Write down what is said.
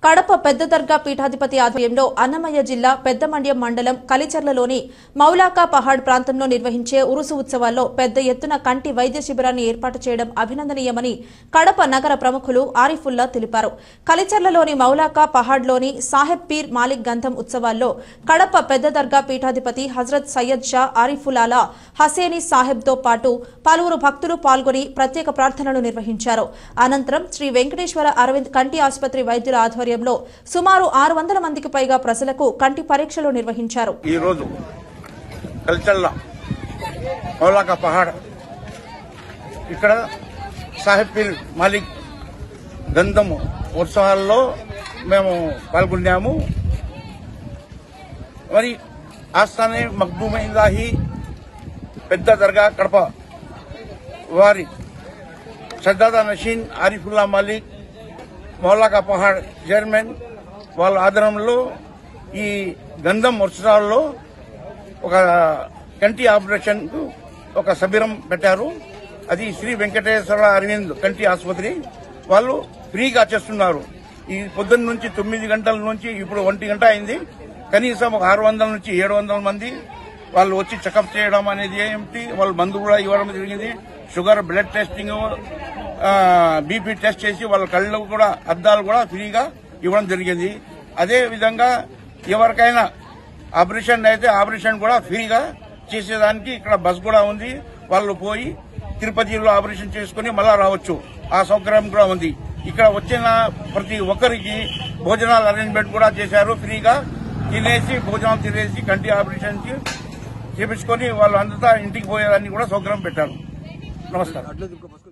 కడప పెద్ద దర్గా పీఠాధిపతి ఆధ్వర్యంలో అన్నమయ్య జిల్లా పెద్దమండ్యం మండలం కలిచర్లలోని మౌలాకా పహాడ్ ప్రాంతంలో నిర్వహించే ఉరుసు ఉత్సవాల్లో పెద్ద ఎత్తున కంటి వైద్య శిబిరాన్ని ఏర్పాటు చేయడం అభినందనీయమని కడప నగర ప్రముఖులు ఆరిఫుల్లా తెలిపారు కలిచర్లలోని మౌలాకా పహాడ్లోని సాహెబ్ పీర్ మాలిక్ గంధం ఉత్సవాల్లో కడప పెద్ద దర్గా పీఠాధిపతి హజరత్ సయ్యద్ షా ఆరిఫులాలా హసేని సాహెబ్తో పాటు పలువురు భక్తులు పాల్గొని ప్రత్యేక ప్రార్థనలు నిర్వహించారు అనంతరం శ్రీ వెంకటేశ్వర అరవింద్ కంటి ఆసుపత్రి వైద్యుల ఆధ్వర్యంలో సుమారు ఆరు వందల మందికి పైగా ప్రజలకు కంటి పరీక్షలు నిర్వహించారు ఈరోజు కల్చల్ల మౌలాకా పహాడ్ ఇక్కడ సాహెబ్ పీర్ మాలిక్ గంధము ఉత్సవాల్లో మేము పాల్గొన్నాము మరి ఆస్థానే మక్బూమైందాహి పెద్ద దర్గా కడప వారి సద్దాదా నషీన్ ఆరిఫుల్లా మాలిక్ మౌలాకా పహాడ్ చైర్మన్ వాళ్ళ ఆధ్వర్యంలో ఈ గంధం ఉత్సవాల్లో ఒక కంటి ఆపరేషన్ కు ఒక శిబిరం పెట్టారు అది శ్రీ వెంకటేశ్వర అరవింద్ కంటి ఆసుపత్రి వాళ్ళు ఫ్రీగా చేస్తున్నారు ఈ పొద్దున్న నుంచి తొమ్మిది గంటల నుంచి ఇప్పుడు ఒంటి గంట అయింది కనీసం ఒక ఆరు వందల నుంచి ఏడు వందల మంది వాళ్ళు వచ్చి చెకప్ చేయడం అనేది ఏమిటి వాళ్ళు మందు కూడా ఇవ్వడం జరిగింది sugar blood testing BP test చేసి వాళ్ళ కళ్ళు కూడా అద్దాలు కూడా ఫ్రీగా ఇవ్వడం జరిగింది అదే విధంగా ఎవరికైనా ఆపరేషన్ అయితే ఆపరేషన్ కూడా ఫ్రీగా చేసేదానికి ఇక్కడ బస్ కూడా ఉంది వాళ్ళు పోయి తిరుపతిలో ఆపరేషన్ చేసుకుని మళ్ళా రావచ్చు ఆ సౌకర్యం కూడా ఉంది ఇక్కడ వచ్చిన ప్రతి ఒక్కరికి భోజనాల అరేంజ్మెంట్ కూడా చేశారు ఫ్రీగా తినేసి భోజనాలు తినేసి కంటి ఆపరేషన్ చేపించుకొని వాళ్ళు అంతా ఇంటికి పోయేదాన్ని కూడా సౌకర్యం పెట్టారు నమస్కారం